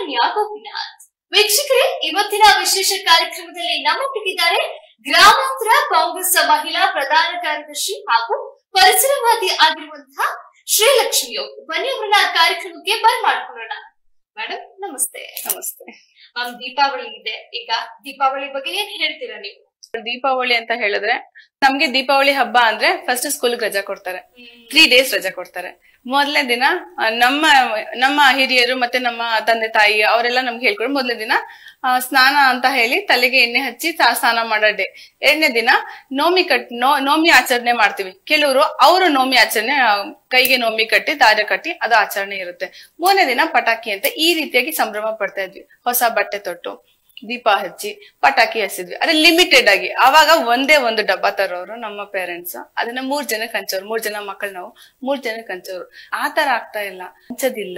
ಅನನ್ಯ ಗೋಪಿನಾಥ್ ವೀಕ್ಷಕರೇ ಇವತ್ತಿನ ವಿಶೇಷ ಕಾರ್ಯಕ್ರಮದಲ್ಲಿ ನಮ್ಮೊಟ್ಟಿಗಿದ್ದಾರೆ ಗ್ರಾಮಾಂತರ ಕಾಂಗ್ರೆಸ್ ಮಹಿಳಾ ಪ್ರಧಾನ ಕಾರ್ಯದರ್ಶಿ ಹಾಗೂ ಪರಿಸರವಾದಿ ಆಗಿರುವಂತಹ ಶ್ರೀಲಕ್ಷ್ಮಿಯವರು ಬನ್ನಿ ಅವರನ್ನ ಕಾರ್ಯಕ್ರಮಕ್ಕೆ ಬರ್ಮಾಡ್ಕೊಳ್ಳೋಣ ಮೇಡಮ್ ನಮಸ್ತೆ ನಮಸ್ತೆ ಮ್ಯಾಮ್ ದೀಪಾವಳಿ ಇದೆ ಈಗ ದೀಪಾವಳಿ ಬಗ್ಗೆ ಏನ್ ಹೇಳ್ತೀರಾ ನೀವು ದೀಪಾವಳಿ ಅಂತ ಹೇಳಿದ್ರೆ ನಮ್ಗೆ ದೀಪಾವಳಿ ಹಬ್ಬ ಅಂದ್ರೆ ಫಸ್ಟ್ ಸ್ಕೂಲ್ ರಜಾ ಕೊಡ್ತಾರೆ ತ್ರೀ ಡೇಸ್ ರಜಾ ಕೊಡ್ತಾರೆ ಮೊದಲನೇ ದಿನ ಆ, ನಮ್ಮ ನಮ್ಮ ಹಿರಿಯರು ಮತ್ತೆ ನಮ್ಮ ತಂದೆ ತಾಯಿ ಅವರೆಲ್ಲ ನಮ್ಗೆ ಹೇಳ್ಕೊಡು ಮೊದಲನೇ ದಿನ ಆ, ಸ್ನಾನ ಅಂತ ಹೇಳಿ ತಲೆಗೆ ಎಣ್ಣೆ ಹಚ್ಚಿ ತಾ- ಸ್ನಾನ ಮಾಡೋ ಡೇ ಎರಡನೇ ದಿನ ನೋಮಿ ಕಟ್ ನೋ ನೋಮಿ ಆಚರಣೆ ಮಾಡ್ತೀವಿ ಕೆಲವರು ಅವರು ನೋಮಿ ಆಚರಣೆ ಆ, ಕೈಗೆ ನೋಮಿ ಕಟ್ಟಿ ದಾರ ಕಟ್ಟಿ ಅದು ಆಚರಣೆ ಇರುತ್ತೆ ಮೂರನೇ ದಿನ ಪಟಾಕಿ ಅಂತ ಈ ರೀತಿಯಾಗಿ ಸಂಭ್ರಮ ಪಡ್ತಾ ಇದ್ವಿ ಹೊಸ ಬಟ್ಟೆ ತೊಟ್ಟು ದೀಪ ಹಚ್ಚಿ ಪಟಾಕಿ ಹಚ್ಚಿದ್ವಿ ಅದೇ ಲಿಮಿಟೆಡ್ ಆಗಿ ಅವಾಗ ಒಂದೇ ಒಂದು ಡಬ್ಬ ತರೋರು ನಮ್ಮ ಪೇರೆಂಟ್ಸ್ ಅದನ್ನ ಮೂರ್ ಜನಕ್ಕೆ ಹಂಚೋರು ಮೂರ್ ಜನ ಮಕ್ಕಳು ನಾವು ಮೂರ್ ಜನಕ್ಕೆ ಹಂಚೋರು ಆ ತರ ಆಗ್ತಾ ಇಲ್ಲ ಹಂಚೋದಿಲ್ಲ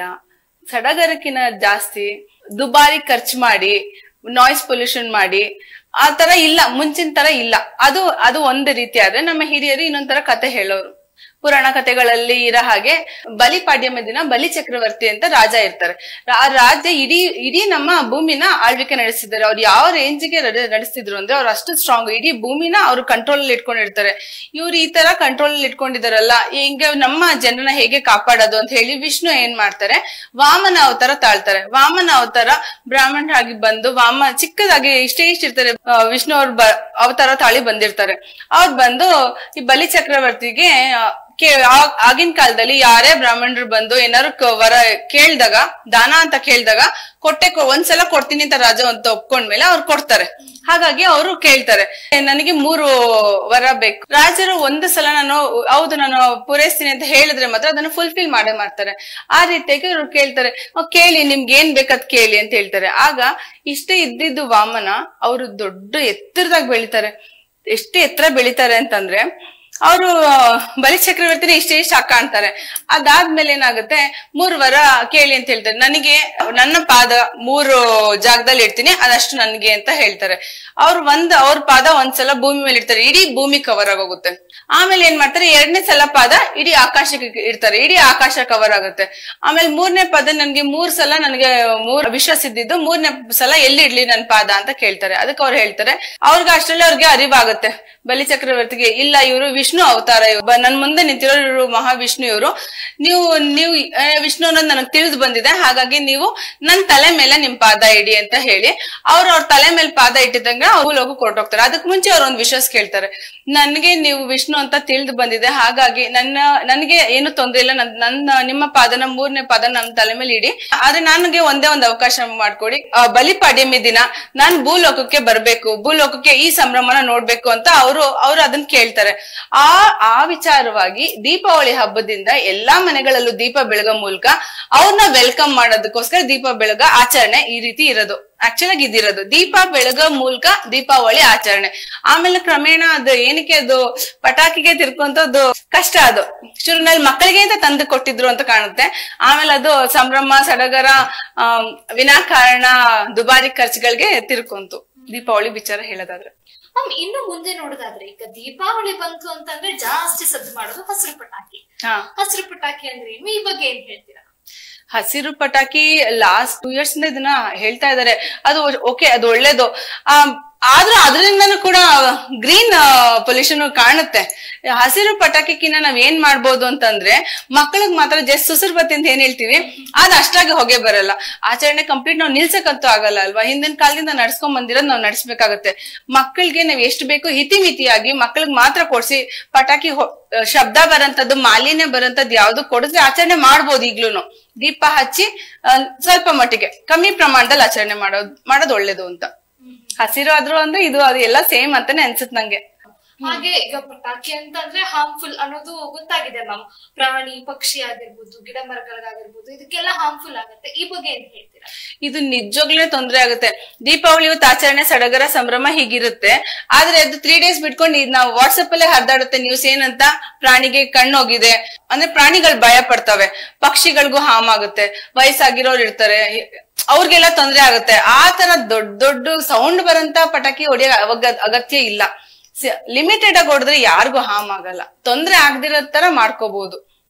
ಸಡಗರಕಿನ ಜಾಸ್ತಿ ದುಬಾರಿ ಖರ್ಚು ಮಾಡಿ ನಾಯ್ಸ್ ಪೊಲ್ಯೂಷನ್ ಮಾಡಿ ಆ ತರ ಇಲ್ಲ ಮುಂಚಿನ ತರ ಇಲ್ಲ ಅದು ಅದು ಒಂದು ರೀತಿ ಆದ್ರೆ ನಮ್ಮ ಹಿರಿಯರು ಇನ್ನೊಂದ್ ತರ ಕತೆ ಹೇಳೋರು ಪುರಾಣ ಕಥೆಗಳಲ್ಲಿ ಇರೋ ಹಾಗೆ ಬಲಿ ಪಾಡ್ಯಮ ದಿನ ಬಲಿ ಚಕ್ರವರ್ತಿ ಅಂತ ರಾಜ ಇರ್ತಾರೆ ಆ ರಾಜ ಇಡೀ ಇಡೀ ನಮ್ಮ ಭೂಮಿನ ಆಳ್ವಿಕೆ ನಡೆಸಿದ್ದಾರೆ ಅವ್ರು ಯಾವ ರೇಂಜ್ಗೆ ನಡೆಸ್ತಿದ್ರು ಅಂದ್ರೆ ಅವ್ರು ಅಷ್ಟು ಸ್ಟ್ರಾಂಗ್ ಇಡೀ ಭೂಮಿನ ಅವ್ರು ಕಂಟ್ರೋಲ್ ಅಲ್ಲಿ ಇಟ್ಕೊಂಡಿರ್ತಾರೆ ಇವ್ರು ಈ ತರ ಕಂಟ್ರೋಲ್ ಅಲ್ಲಿ ಇಟ್ಕೊಂಡಿದಾರಲ್ಲ ಹಿಂಗೆ ನಮ್ಮ ಜನರನ್ನ ಹೇಗೆ ಕಾಪಾಡೋದು ಅಂತ ಹೇಳಿ ವಿಷ್ಣು ಏನ್ ಮಾಡ್ತಾರೆ ವಾಮನ ಅವತಾರ ತಾಳ್ತಾರೆ ವಾಮನ ಅವತಾರ ಬ್ರಾಹ್ಮಣರಾಗಿ ಬಂದು ವಾಮ ಚಿಕ್ಕದಾಗಿ ಇಷ್ಟೇ ಇಷ್ಟ ಇರ್ತಾರೆ ಆ, ವಿಷ್ಣು ಅವ್ರ ಬ ಅವತಾರ ತಾಳಿ ಬಂದಿರ್ತಾರೆ ಅವ್ರು ಬಂದು ಈ ಬಲಿ ಚಕ್ರವರ್ತಿಗೆ ಆ, ಕೇ- ಆ- ಆಗಿನ ಕಾಲದಲ್ಲಿ ಯಾರೇ ಬ್ರಾಹ್ಮಣರು ಬಂದು ಏನಾರು ಕ- ವರ ಕೇಳ್ದಾಗ ದಾನ ಅಂತ ಕೇಳ್ದಾಗ ಕೊಟ್ಟೆ ಕೊ- ಒಂದ್ಸಲ ಕೊಡ್ತೀನಿ ಅಂತ ರಾಜ ಅಂತ ಒಪ್ಕೊಂಡ್ಮೇಲೆ ಅವ್ರು ಕೊಡ್ತಾರೆ ಹಾಗಾಗಿ ಅವರು ಕೇಳ್ತಾರೆ "ಏ, ನನಗೆ ಮೂರು ವರ ಬೇಕು ರಾಜರು ಒಂದು ಸಲ ನಾನು ಹೌದು ನಾನು ಪೂರೈಸ್ತೀನಿ ಅಂತ ಹೇಳಿದ್ರೆ ಮಾತ್ರ ಅದನ್ನ ಫುಲ್ಫಿಲ್ ಮಾಡೇ ಮಾಡ್ತಾರೆ ಆ ರೀತಿಯಾಗಿ ಅವ್ರು ಕೇಳ್ತಾರೆ "ಅಹ್, ಕೇಳಿ ನಿಮ್ಗೆ ಏನ್ ಬೇಕದ್ ಕೇಳಿ ಅಂತ ಹೇಳ್ತಾರೆ ಆಗ ಇಷ್ಟೇ ಇದ್ದಿದ್ದು ವಾಮನ ಅವರು ದೊಡ್ಡ ಎತ್ತರದಾಗ ಬೆಳಿತಾರೆ ಎಷ್ಟು ಎತ್ತರ ಬೆಳಿತಾರೆ ಅಂತಂದ್ರೆ ಅವರು ಬಲಿ ಚಕ್ರವರ್ತಿನ ಇಷ್ಟೇ ಇಷ್ಟ ಕಾಣ್ತಾರೆ ಅದಾದ್ಮೇಲೆ ಏನಾಗುತ್ತೆ ಮೂರು ವರ ಕೇಳಿ ಅಂತ ಹೇಳ್ತಾರೆ ನನಗೆ ನನ್ನ ಪಾದ ಮೂರು ಜಾಗದಲ್ಲಿ ಇಡ್ತೀನಿ ಅದಷ್ಟು ನನಗೆ ಅಂತ ಹೇಳ್ತಾರೆ ಅವ್ರು ಒಂದ್ ಅವ್ರ ಪಾದ ಒಂದ್ಸಲ ಭೂಮಿ ಮೇಲೆ ಇಡ್ತಾರೆ ಇಡೀ ಭೂಮಿ ಕವರ್ ಆಗೋಗುತ್ತೆ ಆಮೇಲೆ ಏನ್ ಮಾಡ್ತಾರೆ ಎರಡನೇ ಸಲ ಪಾದ ಇಡೀ ಆಕಾಶಕ್ಕೆ ಇಡ್ತಾರೆ ಇಡೀ ಆಕಾಶ ಕವರ್ ಆಗುತ್ತೆ ಆಮೇಲೆ ಮೂರನೇ ಪದ ನನ್ಗೆ ಮೂರ್ ಸಲ ನನಗೆ ಮೂರ್ ವಿಶ್ವಾಸ ಇದ್ದಿದ್ದು ಮೂರನೇ ಸಲ ಎಲ್ಲಿ ಇಡ್ಲಿ ನನ್ ಪಾದ ಅಂತ ಕೇಳ್ತಾರೆ ಅದಕ್ಕೆ ಅವ್ರು ಹೇಳ್ತಾರೆ ಅವ್ರಿಗೆ ಅಷ್ಟರಲ್ಲಿ ಅವ್ರಿಗೆ ಅರಿವಾಗುತ್ತೆ ಬಲಿ ಚಕ್ರವರ್ತಿಗೆ ಇಲ್ಲ ಇವರು ವಿಷ್ಣು ಅವತಾರ ಇವ್ರು. ಬ- ನನ್ ಮುಂದೆ ನಿಂತಿರೋ ಇವರು ಮಹಾವಿಷ್ಣು ಇವರು ನೀವು ನೀವು ಆ, ವಿಷ್ಣು ಅನ್ನೋದು ನನಗೆ ತಿಳಿದು ಬಂದಿದೆ ಹಾಗಾಗಿ ನೀವು ನನ್ ತಲೆ ಮೇಲೆ ನಿಮ್ ಪಾದ ಇಡಿ ಅಂತ ಹೇಳಿ ಅವ್ರು ಅವ್ರ ತಲೆ ಮೇಲೆ ಪಾದ ಇಟ್ಟಿದ್ದಂಗ ಅವ್ರು ಲೋಕ ಕೊಟ್ಟೋಗ್ತಾರೆ ಅದಕ್ ಮುಂಚೆ ಅವ್ರ ಒಂದ್ ವಿಶ್ವಾಸ ಕೇಳ್ತಾರೆ ನನ್ಗೆ ನೀವು ವಿಷ್ಣು ಅಂತ ತಿಳಿದು ಬಂದಿದೆ ಹಾಗಾಗಿ ನನ್ನ ನನಗೆ ಏನು ತೊಂದ್ರೆ ಇಲ್ಲ ನನ್- ನನ್ನ ನಿಮ್ಮ ಪಾದನ ಮೂರನೇ ಪಾದ ನನ್ನ ತಲೆ ಮೇಲೆ ಇಡಿ ಆದ್ರೆ ನನಗೆ ಒಂದೇ ಒಂದು ಅವಕಾಶ ಮಾಡ್ಕೊಡಿ ಆ, ಬಲಿ ಪಾಡ್ಯಮಿ ದಿನ ನಾನ್ ಭೂಲೋಕಕ್ಕೆ ಬರ್ಬೇಕು ಭೂಲೋಕಕ್ಕೆ ಈ ಸಂಭ್ರಮನ ನೋಡ್ಬೇಕು ಅಂತ ಅವರು ಅವ್ರು ಅದನ್ನ ಕೇಳ್ತಾರೆ ಆ ಆ ವಿಚಾರವಾಗಿ ದೀಪಾವಳಿ ಹಬ್ಬದಿಂದ ಎಲ್ಲಾ ಮನೆಗಳಲ್ಲೂ ದೀಪ ಬೆಳಗೋ ಮೂಲಕ ಅವ್ರನ್ನ ವೆಲ್ಕಮ್ ಮಾಡೋದಕ್ಕೋಸ್ಕರ ದೀಪ ಬೆಳಗ ಆಚರಣೆ ಈ ರೀತಿ ಇರೋದು ಆಕ್ಚುಲ್ ಆಗಿ ಇದಿರೋದು ದೀಪ ಬೆಳಗೋ ಮೂಲಕ ದೀಪಾವಳಿ ಆಚರಣೆ ಆಮೇಲೆ ಕ್ರಮೇಣ ಅದು ಏನಕ್ಕೆ ಅದು ಪಟಾಕಿಗೆ ತಿರ್ಕೊಂತದ್ದು ಕಷ್ಟ ಅದು ಶುರುನಲ್ಲಿ ಮಕ್ಕಳಿಗೆ ಅಂತ ತಂದು ಕೊಟ್ಟಿದ್ರು ಅಂತ ಕಾಣುತ್ತೆ ಆಮೇಲೆ ಅದು ಸಂಭ್ರಮ ಸಡಗರ ಆಮ್, ವಿನಾಕಾರಣ ದುಬಾರಿ ಖರ್ಚುಗಳಿಗೆ ತಿರ್ಕೊಂತು ದೀಪಾವಳಿ ವಿಚಾರ ಹೇಳೋದಾದ್ರೆ ಮ್ಯಾಮ್ ಇನ್ನು ಮುಂದೆ ನೋಡೋದಾದ್ರೆ ಈಗ ದೀಪಾವಳಿ ಬಂತು ಅಂತಂದ್ರೆ ಜಾಸ್ತಿ ಸದ್ದು ಮಾಡೋದು ಹಸಿರು ಪಟಾಕಿ ಹಾ ಹಸಿರು ಪಟಾಕಿ ಅಂದ್ರೆ ಏನು ಈ ಬಗ್ಗೆ ಏನ್ ಹೇಳ್ತೀರಾ ಹಸಿರು ಪಟಾಕಿ ಲಾಸ್ಟ್ ಟೂ ಇಯರ್ಸ್ ಇಂದ ಇದನ್ನ ಹೇಳ್ತಾ ಇದಾರೆ ಅದು ಓಕೆ ಅದು ಒಳ್ಳೇದು ಆ, ಆದ್ರೂ ಅದರಿಂದನೂ ಕೂಡ ಗ್ರೀನ್ ಪೊಲ್ಯೂಷನ್ ಕಾಣುತ್ತೆ ಹಸಿರು ಪಟಾಕಿಕಿನ್ನ ನಾವ್ ಏನ್ ಮಾಡ್ಬೋದು ಅಂತಂದ್ರೆ ಮಕ್ಕಳಿಗೆ ಮಾತ್ರ ಜಸ್ಟ್ ಸುಸುರು ಬತ್ತಿ ಅಂತ ಏನ್ ಹೇಳ್ತೀವಿ ಅದ್ ಅಷ್ಟಾಗಿ ಹೊಗೆ ಬರಲ್ಲ ಆಚರಣೆ ಕಂಪ್ಲೀಟ್ ನಾವು ನಿಲ್ಸಕ್ಕಂತೂ ಆಗಲ್ಲ ಅಲ್ವಾ ಹಿಂದಿನ ಕಾಲದಿಂದ ನಡ್ಸ್ಕೊಂಡ್ ಬಂದಿರೋದ್ ನಾವ್ ನಡ್ಸ್ಬೇಕಾಗತ್ತೆ ಮಕ್ಕಳಿಗೆ ನಾವ್ ಎಷ್ಟು ಬೇಕು ಹಿತಿಮಿತಿಯಾಗಿ ಮಕ್ಕಳಿಗೆ ಮಾತ್ರ ಕೊಡ್ಸಿ ಪಟಾಕಿ ಹೊ- ಶಬ್ದ ಬರಂತದ್ದು ಮಾಲಿನ್ಯ ಬರಂತದ್ದು ಯಾವ್ದು ಕೊಡಿದ್ರೆ ಆಚರಣೆ ಮಾಡ್ಬೋದು ಈಗ್ಲೂನು ದೀಪ ಹಚ್ಚಿ ಆ, ಸ್ವಲ್ಪ ಮಟ್ಟಿಗೆ ಕಮ್ಮಿ ಪ್ರಮಾಣದಲ್ಲಿ ಆಚರಣೆ ಮಾಡೋದು ಮಾಡೋದು ಒಳ್ಳೇದು ಅಂತ ಹಸಿರು ಆದ್ರೂ ಅಂದ್ರೆ ಇದು ಅದು ಎಲ್ಲ ಸೇಮ್ ಅಂತಾನೆ ಅನ್ಸುತ್ತೆ ನಂಗೆ ಹಾಗೆ ಈಗ ಪಟಾಕಿ ಅಂತಂದ್ರೆ ಹಾರ್ಮ್ಫುಲ್ ಅನ್ನೋದು ಗೊತ್ತಾಗಿದೆ ಮ್ಯಾಮ್ ಪ್ರಾಣಿ ಪಕ್ಷಿ ಆಗಿರ್ಬೋದು ಗಿಡ ಮರಗಳಿಗಾಗಿರ್ಬೋದು ಇದಕ್ಕೆಲ್ಲ ಹಾರ್ಮ್ಫುಲ್ ಆಗುತ್ತೆ ಈ ಬಗ್ಗೆ ಏನ್ ಹೇಳ್ತೀರಾ ಇದು ನಿಜವಾಗ್ಲೂ ತೊಂದ್ರೆ ಆಗುತ್ತೆ ದೀಪಾವಳಿ ಹೊತ್ತು ಆಚರಣೆ ಸಡಗರ ಸಂಭ್ರಮ ಹೀಗಿರುತ್ತೆ ಆದ್ರೆ ಅದು ತ್ರೀ ಡೇಸ್ ಬಿಟ್ಕೊಂಡು ಇದ್ ನಾವು ವಾಟ್ಸಪ್ ಅಲ್ಲೇ ಹರಿದಾಡುತ್ತೆ ನ್ಯೂಸ್ ಏನಂತ ಪ್ರಾಣಿಗೆ ಕಣ್ಣೋಗಿದೆ ಅಂದ್ರೆ ಪ್ರಾಣಿಗಳು ಭಯ ಪಡ್ತವೆ ಪಕ್ಷಿಗಳಿಗೂ ಹಾಮ್ ಆಗುತ್ತೆ ವಯಸ್ಸಾಗಿರೋರು ಇರ್ತಾರೆ ಅವ್ರಿಗೆಲ್ಲ ತೊಂದ್ರೆ ಆಗುತ್ತೆ ಆ ತರ ದೊಡ್ಡ ದೊಡ್ಡ ಸೌಂಡ್ ಬರಂತ ಪಟಾಕಿ ಹೊಡಿಯೋ ಅವಾಗ- ಅಗತ್ಯ ಇಲ್ಲ ಲಿಮಿಟೆಡ್ ಆಗಿ ಹೊಡೆದ್ರೆ ಯಾರಿಗೂ ಹಾಮ್ ಆಗಲ್ಲ ತೊಂದ್ರೆ ಆಗ್ದಿರೋ ತರ ಮಾಡ್ಕೋಬಹುದು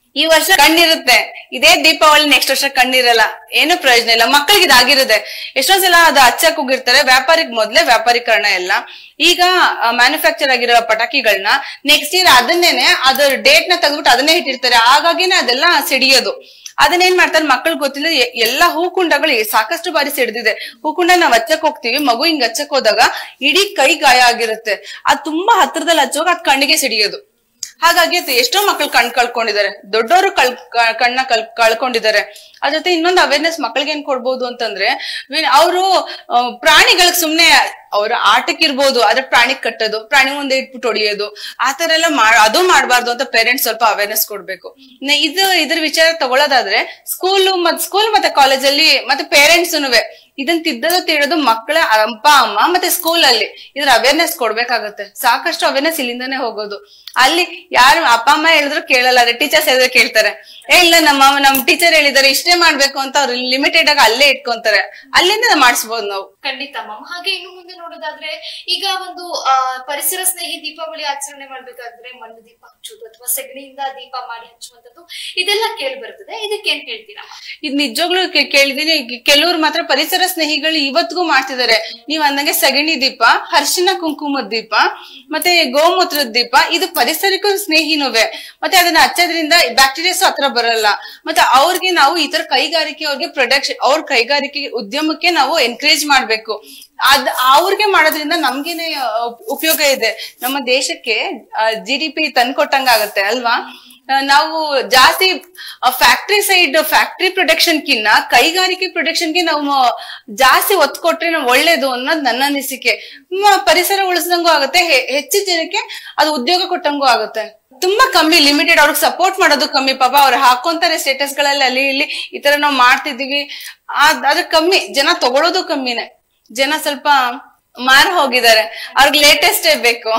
ಈ ವರ್ಷ ಕಣ್ಣಿರುತ್ತೆ ಇದೇ ದೀಪಾವಳಿ ನೆಕ್ಸ್ಟ್ ವರ್ಷ ಕಣ್ಣಿರಲ್ಲ ಏನು ಪ್ರಯೋಜನ ಇಲ್ಲ ಮಕ್ಕಳಿಗೆ ಇದಾಗಿರುತ್ತೆ ಎಷ್ಟೊಂದ್ ಸಲ ಅದು ಹಚ್ಚಕ್ ಹೋಗಿರ್ತಾರೆ ವ್ಯಾಪಾರಿಕ್ ಮೊದ್ಲೇ ವ್ಯಾಪಾರೀಕರಣ ಎಲ್ಲ ಈಗ ಮ್ಯಾನುಫ್ಯಾಕ್ಚರ್ ಆಗಿರೋ ಪಟಾಕಿಗಳನ್ನ ನೆಕ್ಸ್ಟ್ ಇಯರ್ ಅದನ್ನೇನೆ ಅದ್ರ ಡೇಟ್ ನ ತೆಗೆದ್ಬಿಟ್ಟು ಅದನ್ನೇ ಇಟ್ಟಿರ್ತಾರೆ ಹಾಗಾಗಿನೇ ಅದೆಲ್ಲ ಸಿಡಿಯೋದು ಅದನ್ನೇನ್ ಮಾಡ್ತಾರೆ ಮಕ್ಕಳಿಗೆ ಗೊತ್ತಿಲ್ಲ ಎ- ಎಲ್ಲಾ ಹೂಕುಂಡಗಳು ಸಾಕಷ್ಟು ಬಾರಿ ಸಿಡ್ದಿದೆ ಹೂಕುಂಡ ನಾವ್ ಹಚ್ಚಕ್ ಹೋಗ್ತೀವಿ ಮಗು ಹಿಂಗ್ ಹಚ್ಚಕ್ ಹೋದಾಗ ಇಡೀ ಕೈ ಗಾಯ ಆಗಿರುತ್ತೆ ಅದ್ ತುಂಬಾ ಹತ್ರದಲ್ಲಿ ಹಚ್ಚೋವಾಗ ಅದ್ ಕಣ್ಣಿಗೆ ಸಿಡಿಯೋದು ಹಾಗಾಗಿ ಅದು ಎಷ್ಟೋ ಮಕ್ಳು ಕಣ್ ಕಳ್ಕೊಂಡಿದ್ದಾರೆ ದೊಡ್ಡವರು ಕಳ್ ಕ- ಕಣ್ಣ ಕಳ್ ಕಳ್ಕೊಂಡಿದ್ದಾರೆ ಅದ್ರ ಜೊತೆ ಇನ್ನೊಂದು ಅವೇರ್ನೆಸ್ ಮಕ್ಕಳಿಗೆ ಏನ್ ಕೊಡ್ಬೋದು ಅಂತಂದ್ರೆ ಅವರು ಪ್ರಾಣಿಗಳಿಗೆ ಸುಮ್ನೆ ಅವ್ರ ಆಟಕ್ಕಿರ್ಬೋದು ಅದ್ರ ಪ್ರಾಣಿಗ್ ಕಟ್ಟೋದು ಪ್ರಾಣಿ ಮುಂದೆ ಇಟ್ಬಿಟ್ಟು ಹೊಡಿಯೋದು ಆತರ ಎಲ್ಲ ಮಾಡ್ ಅದು ಮಾಡ್ಬಾರ್ದು ಅಂತ ಪೇರೆಂಟ್ಸ್ ಸ್ವಲ್ಪ ಅವೇರ್ನೆಸ್ ಕೊಡ್ಬೇಕು ನೆ- ಇದು ಇದ್ರ ವಿಚಾರ ತಗೊಳ್ಳೋದಾದ್ರೆ ಸ್ಕೂಲ್ ಮತ್ ಸ್ಕೂಲ್ ಮತ್ತೆ ಕಾಲೇಜಲ್ಲಿ ಮತ್ತೆ ಪೇರೆಂಟ್ಸ್ ಇದನ್ ತಿದ್ದದು ತಿಳಿದು ಮಕ್ಕಳ ಅಪ್ಪ ಅಮ್ಮ ಮತ್ತೆ ಸ್ಕೂಲ್ ಅಲ್ಲಿ ಇದ್ರ ಅವೇರ್ನೆಸ್ ಕೊಡ್ಬೇಕಾಗತ್ತೆ ಸಾಕಷ್ಟು ಅವೇರ್ನೆಸ್ ಇಲ್ಲಿಂದಾನೇ ಹೋಗೋದು ಅಲ್ಲಿ ಯಾರು ಅಪ್ಪ ಅಮ್ಮ ಹೇಳಿದ್ರು ಕೇಳಲ್ಲ ಅದೇ ಟೀಚರ್ಸ್ ಹೇಳಿದ್ರೆ ಕೇಳ್ತಾರೆ ಏ ಇಲ್ಲ ನಮ್ಮ ನಮ್ ಟೀಚರ್ ಹೇಳಿದಾರೆ ಇಷ್ಟೇ ಮಾಡ್ಬೇಕು ಅಂತ ಅವ್ರು ಲಿಮಿಟೆಡ್ ಆಗಿ ಅಲ್ಲೇ ಇಟ್ಕೊಂತಾರೆ ಅಲ್ಲಿಂದ ಮಾಡಿಸ್ಬೋದು ನಾವು ಖಂಡಿತ ಮ್ಯಾಮ್ ಹಾಗೆ ಇನ್ನು ಮುಂದೆ ನೋಡೋದಾದ್ರೆ ಈಗ ಒಂದು ಆ, ಪರಿಸರ ಸ್ನೇಹಿ ದೀಪಾವಳಿ ಆಚರಣೆ ಮಾಡ್ಬೇಕಾದ್ರೆ ಮಣ್ಣು ದೀಪ ಹಚ್ಚೋದು ಅಥವಾ ಸೆಗಣಿಯಿಂದ ದೀಪ ಮಾಡಿ ಹಚ್ಚುವಂತದ್ದು ಇದೆಲ್ಲ ಕೇಳಿ ಬರ್ತದೆ ಇದಕ್ಕೆ ಏನ್ ಹೇಳ್ತೀರಾ ಇದ್ ನಿಜವಾಗ್ಲೂ ಕೇ- ಕೇಳಿದೀನಿ ಕೆಲವ್ರು ಮಾತ್ರ ಪರಿಸರ ಸ್ನೇಹಿಗಳು ಇವತ್ತಿಗೂ ಮಾಡ್ತಿದ್ದಾರೆ ನೀವ್ ಅಂದಂಗೆ ಸಗಣಿ ದೀಪ ಹರ್ಷಿನ ಕುಂಕುಮದ ದೀಪ ಮತ್ತೆ ಗೋಮೂತ್ರದ ದೀಪ ಇದು ಪರಿಸರಕ್ಕೂ ಸ್ನೇಹಿನುವೆ ಮತ್ತೆ ಅದನ್ನ ಹಚ್ಚೋದ್ರಿಂದ ಬ್ಯಾಕ್ಟೀರಿಯಾಸ್ ಹತ್ರ ಬರಲ್ಲ ಮತ್ತೆ ಅವ್ರಿಗೆ ನಾವು ಈ ತರ ಕೈಗಾರಿಕೆ ಅವ್ರಿಗೆ ಪ್ರೊಡಕ್ಷನ್ ಅವ್ರ ಕೈಗಾರಿಕೆ ಉದ್ಯಮಕ್ಕೆ ನಾವು ಎನ್ಕರೇಜ್ ಮಾಡ್ಬೇಕು ಅದ್ ಅವ್ರಿಗೆ ಮಾಡೋದ್ರಿಂದ ನಮ್ಗೇನೆ ಆ, ಉಪಯೋಗ ಇದೆ ನಮ್ಮ ದೇಶಕ್ಕೆ ಜಿ ಡಿ ಪಿ ತಂದ್ಕೊಟ್ಟಂಗಾಗತ್ತೆ ಅಲ್ವಾ ಆ, ನಾವು ಜಾಸ್ತಿ ಫ್ಯಾಕ್ಟ್ರಿ ಸೈಡ್ ಫ್ಯಾಕ್ಟ್ರಿ ಪ್ರೊಡಕ್ಷನ್ ಕಿನ್ನ ಕೈಗಾರಿಕೆ ಪ್ರೊಡಕ್ಷನ್ ಗೆ ನಾವು ಜಾಸ್ತಿ ಒತ್ತು ಕೊಟ್ರೆ ನಾವು ಒಳ್ಳೇದು ಅನ್ನೋದು ನನ್ನ ಅನಿಸಿಕೆ ಮ- ಪರಿಸರ ಉಳಿಸ್ದಂಗೂ ಆಗುತ್ತೆ ಹೆ- ಹೆಚ್ಚು ಜನಕ್ಕೆ ಅದು ಉದ್ಯೋಗ ಕೊಟ್ಟಂಗೂ ಆಗುತ್ತೆ ತುಂಬಾ ಕಮ್ಮಿ ಲಿಮಿಟೆಡ್ ಅವ್ರಿಗೆ ಸಪೋರ್ಟ್ ಮಾಡೋದು ಕಮ್ಮಿ ಪಾಪ ಅವ್ರು ಹಾಕೊಂತಾರೆ ಸ್ಟೇಟಸ್ ಗಳಲ್ಲಿ ಅಲ್ಲಿ ಇಲ್ಲಿ ಈ ತರ ನಾವು ಮಾಡ್ತಿದೀವಿ ಅದ್ ಅದ್ರ ಕಮ್ಮಿ ಜನ ತಗೊಳೋದು ಕಮ್ಮಿನೇ ಜನ ಸ್ವಲ್ಪ ಮಾರ್ ಹೋಗಿದ್ದಾರೆ ಅವ್ರಿಗೆ ಲೇಟೆಸ್ಟೇ ಬೇಕು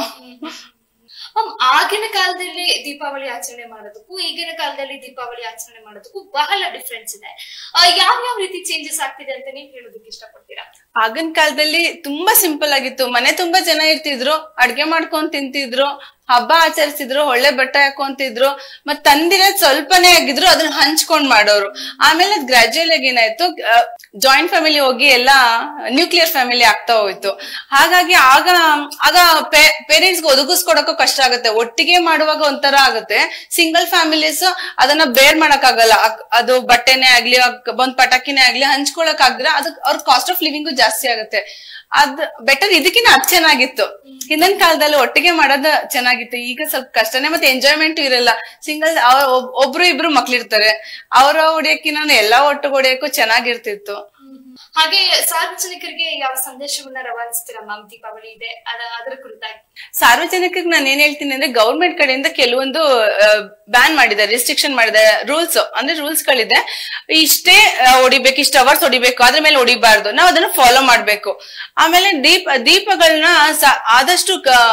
ಮ್ಯಾಮ್ ಆಗಿನ ಕಾಲದಲ್ಲಿ ದೀಪಾವಳಿ ಆಚರಣೆ ಮಾಡೋದಕ್ಕೂ ಈಗಿನ ಕಾಲದಲ್ಲಿ ದೀಪಾವಳಿ ಆಚರಣೆ ಮಾಡೋದಕ್ಕೂ ಬಹಳ ಡಿಫ್ರೆನ್ಸ್ ಇದೆ ಯಾವ ಯಾವ ರೀತಿ ಚೇಂಜಸ್ ಆಗ್ತಿದೆ ಅಂತ ನೀವು ಹೇಳೋದಕ್ಕೆ ಇಷ್ಟಪಡ್ತೀರಾ ಆಗಿನ ಕಾಲದಲ್ಲಿ ತುಂಬಾ ಸಿಂಪಲ್ ಆಗಿತ್ತು ಮನೆ ತುಂಬಾ ಜನ ಇರ್ತಿದ್ರು ಅಡ್ಗೆ ಮಾಡ್ಕೊಂಡ್ ತಿಂತಿದ್ರು ಹಬ್ಬ ಆಚರಿಸಿದ್ರು ಒಳ್ಳೆ ಬಟ್ಟೆ ಹಾಕೊಂತಿದ್ರು ಮತ್ ತಂದಿರೋದ್ ಸ್ವಲ್ಪನೇ ಆಗಿದ್ರು ಅದನ್ನ ಹಂಚ್ಕೊಂಡ್ ಮಾಡೋರು ಆಮೇಲೆ ಗ್ರಾಜುಯಲ್ ಆಗಿ ಏನಾಯ್ತು ಜಾಯಿಂಟ್ ಫ್ಯಾಮಿಲಿ ಹೋಗಿ ಎಲ್ಲ ನ್ಯೂಕ್ಲಿಯರ್ ಫ್ಯಾಮಿಲಿ ಆಗ್ತಾ ಹೋಯ್ತು ಹಾಗಾಗಿ ಆಗ ಆಗ ಪೇರೆಂಟ್ಸ್ ಒದಗಿಸ್ಕೊಡಕ್ಕೂ ಕಷ್ಟ ಆಗುತ್ತೆ ಒಟ್ಟಿಗೆ ಮಾಡುವಾಗ ಒಂಥರ ಆಗುತ್ತೆ ಸಿಂಗಲ್ ಫ್ಯಾಮಿಲೀಸ್ ಅದನ್ನ ಬೇರ್ ಮಾಡಕ್ ಆಗಲ್ಲ ಅದು ಬಟ್ಟೆನೇ ಆಗ್ಲಿ ಅಕ್- ಒಂದ್ ಪಟಾಕಿನೇ ಆಗ್ಲಿ ಹಂಚ್ಕೊಳಕ್ ಆಗಿದ್ರೆ ಅದಕ್ಕೆ ಅವ್ರ ಕಾಸ್ಟ್ ಆಫ್ ಲಿವಿಂಗು ಜಾಸ್ತಿ ಆಗುತ್ತೆ ಅದ್ ಬೆಟರ್ ಇದಕ್ಕಿಂತ ಅದ್ ಚೆನ್ನಾಗಿತ್ತು ಹಿಂದಿನ ಕಾಲದಲ್ಲಿ ಒಟ್ಟಿಗೆ ಮಾಡೋದು ಚೆನ್ನಾಗಿತ್ತು ಈಗ ಸ್ವಲ್ಪ ಕಷ್ಟನೇ ಮತ್ತೆ ಎಂಜಾಯ್ಮೆಂಟ್ ಇರಲ್ಲ ಸಿಂಗಲ್ ಒಬ್ರು ಇಬ್ರು ಮಕ್ಳಿರ್ತಾರೆ ಅವ್ರ ಹೊಡಿಯಕ್ಕಿನ್ನ ಎಲ್ಲಾ ಒಟ್ಟಿಗೆ ಹೊಡಿಯಕ್ಕೂ ಚೆನ್ನಾಗಿರ್ತಿತ್ತು ಹಾಗೆ ಸಾರ್ವಜನಿಕರಿಗೆ ಯಾವ ಸಂದೇಶವನ್ನ ರವಾನಿಸ್ತೀರಾ ಮ್ಯಾಮ್ ದೀಪಾವಳಿ ಇದೆ ಅದ ಅದರ ಕುರಿತಾಗಿ ಸಾರ್ವಜನಿಕರಿಗೆ ನಾನು ಏನ್ ಹೇಳ್ತೀನಿ ಅಂದ್ರೆ ಗೌರ್ಮೆಂಟ್ ಕಡೆಯಿಂದ ಕೆಲವೊಂದು ಬ್ಯಾನ್ ಮಾಡಿದ್ದಾರೆ ರಿಸ್ಟ್ರಿಕ್ಷನ್ ಮಾಡಿದ್ದಾರೆ ರೂಲ್ಸ್ ಅಂದ್ರೆ ರೂಲ್ಸ್ ಗಳಿದೆ ಇಷ್ಟೇ ಆ, ಹೊಡಿಬೇಕು ಇಷ್ಟ ಅವರ್ಸ್ ಹೊಡಿಬೇಕು ಅದ್ರ ಮೇಲೆ ಹೊಡಿಬಾರ್ದು ನಾವು ಅದನ್ನ ಫಾಲೋ ಮಾಡ್ಬೇಕು ಆಮೇಲೆ ದೀಪ ದೀಪಗಳನ್ನ ಸ- ಆದಷ್ಟು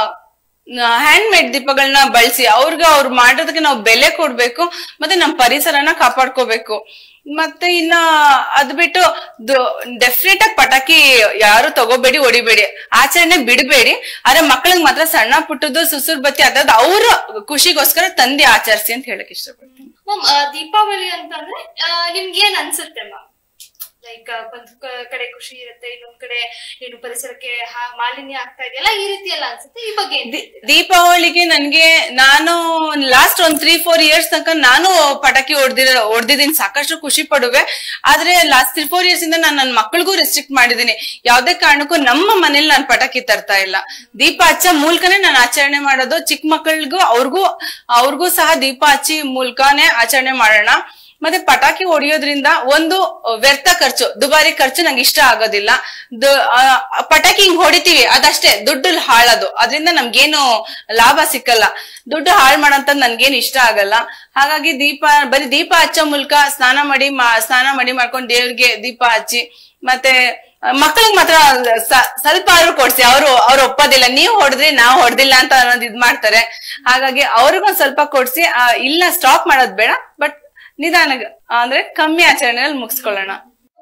ಹ್ಯಾಂಡ್ ಮೇಡ್ ದೀಪಗಳನ್ನ ಬಳಸಿ ಅವ್ರಿಗೆ ಅವ್ರು ಮಾಡೋದಕ್ಕೆ ನಾವು ಬೆಲೆ ಕೊಡ್ಬೇಕು ಮತ್ತೆ ನಮ್ಮ ಪರಿಸರನ ಕಾಪಾಡ್ಕೋಬೇಕು ಮತ್ತೆ ಇನ್ನ ಅದ್ ಬಿಟ್ಟು ಡೆಫಿನೆಟ್ ಆಗಿ ಪಟಾಕಿ ಯಾರು ತಗೋಬೇಡಿ ಹೊಡಿಬೇಡಿ ಆಚರಣೆ ಬಿಡಬೇಡಿ ಆದ್ರೆ ಮಕ್ಕಳಿಗೆ ಮಾತ್ರ ಸಣ್ಣ ಪುಟ್ಟದ್ದು ಸುಸುರ್ ಬತ್ತಿ ಅದಾದ ಅವ್ರ ಖುಷಿಗೋಸ್ಕರ ತಂದೆ ಆಚರಿಸಿ ಅಂತ ಹೇಳಕ್ ಇಷ್ಟಪಡ್ತೀನಿ ಮ್ಯಾಮ್ ದೀಪಾವಳಿ ಅಂತಂದ್ರೆ ಆ, ನಿಮ್ಗೆ ಏನ್ ಅನ್ಸುತ್ತೆ ಮ್ಯಾಮ್ ಲೈಕ್ ಒಂದ್ ಕ- ಕಡೆ ಖುಷಿ ಇರುತ್ತೆ ಇನ್ನೊಂದ್ ಕಡೆ ಏನು ಪರಿಸರಕ್ಕೆ ಹಾ- ಮಾಲಿನ್ಯ ಆಗ್ತಾ ಇದೆಯಲ್ಲ ಈ ರೀತಿ ಎಲ್ಲ ಅನ್ಸುತ್ತೆ ಈ ಬಗ್ಗೆ ಏನ್ ಹೇಳ್ತೀರಾ? ದೀಪಾವಳಿಗೆ ನನ್ಗೆ ನಾನು ಲಾಸ್ಟ್ ಒಂದ್ ತ್ರೀ ಫೋರ್ ಇಯರ್ಸ್ ತನಕ ನಾನು ಪಟಾಕಿ ಹೊಡೆದಿರ ಹೊಡೆದಿದ್ದೀನಿ ಸಾಕಷ್ಟು ಖುಷಿ ಪಡುವೆ ಆದ್ರೆ ಲಾಸ್ಟ್ ತ್ರೀ ಫೋರ್ ಇಯರ್ಸ್ ಇಂದ ನಾನು ನನ್ನ ಮಕ್ಕಳಿಗೂ ರೆಸ್ಟ್ರಿಕ್ಟ್ ಮಾಡಿದ್ದೀನಿ ಯಾವ್ದೇ ಕಾರಣಕ್ಕೂ ನಮ್ಮ ಮನೇಲಿ ನಾನು ಪಟಾಕಿ ತರ್ತಾ ಇಲ್ಲ ದೀಪ ಹಚ್ಚ ಮೂಲಕನೇ ನಾನು ಆಚರಣೆ ಮಾಡೋದು ಚಿಕ್ಕ ಮಕ್ಕಳಿಗೂ ಅವ್ರಿಗೂ ಅವ್ರಿಗೂ ಸಹ ದೀಪ ಹಚ್ಚಿ ಮೂಲಕನೇ ಆಚರಣೆ ಮಾಡೋಣ ಮತ್ತೆ ಪಟಾಕಿ ಹೊಡಿಯೋದ್ರಿಂದ ಒಂದು ವ್ಯರ್ಥ ಖರ್ಚು ದುಬಾರಿ ಖರ್ಚು ನಂಗೆ ಇಷ್ಟ ಆಗೋದಿಲ್ಲ ದು- ಆ, ಪಟಾಕಿ ಹಿಂಗ್ ಹೊಡಿತೀವಿ ಅದಷ್ಟೇ ದುಡ್ಡು ಹಾಳದು ಅದರಿಂದ ನಮ್ಗೇನು ಲಾಭ ಸಿಕ್ಕಲ್ಲ ದುಡ್ಡು ಹಾಳು ಮಾಡೋಂಥದ್ದು ನನ್ಗೇನು ಇಷ್ಟ ಆಗಲ್ಲ ಹಾಗಾಗಿ ದೀಪ ಬರೀ ದೀಪ ಹಚ್ಚೋ ಮೂಲಕ ಸ್ನಾನ ಮಾಡಿ ಮಾ- ಸ್ನಾನ ಮಾಡಿ ಮಾಡ್ಕೊಂಡು ದೇವ್ರಿಗೆ ದೀಪ ಹಚ್ಚಿ ಮತ್ತೆ ಮಕ್ಕಳಿಗೆ ಮಾತ್ರ ಸ- ಸ್ವಲ್ಪ ಆದ್ರೂ ಕೊಡ್ಸಿ ಅವರು ಅವ್ರು ಒಪ್ಪೋದಿಲ್ಲ ನೀವು ಹೊಡೆದ್ರಿ ನಾವು ಹೊಡೆದಿಲ್ಲ ಅಂತ ಅನ್ನೋದು ಇದ್ ಮಾಡ್ತಾರೆ ಹಾಗಾಗಿ ಅವ್ರಿಗೊಂದ್ ಸ್ವಲ್ಪ ಕೊಡ್ಸಿ ಆ, ಇಲ್ಲ ಸ್ಟಾಪ್ ಮಾಡೋದ್ ಬೇಡ ಬಟ್ ನಿಧಾನ ಅಂದ್ರೆ ಕಮ್ಮಿ ಆಚರಣೆಯಲ್ಲಿ ಮುಗಿಸ್ಕೊಳ್ಳೋಣ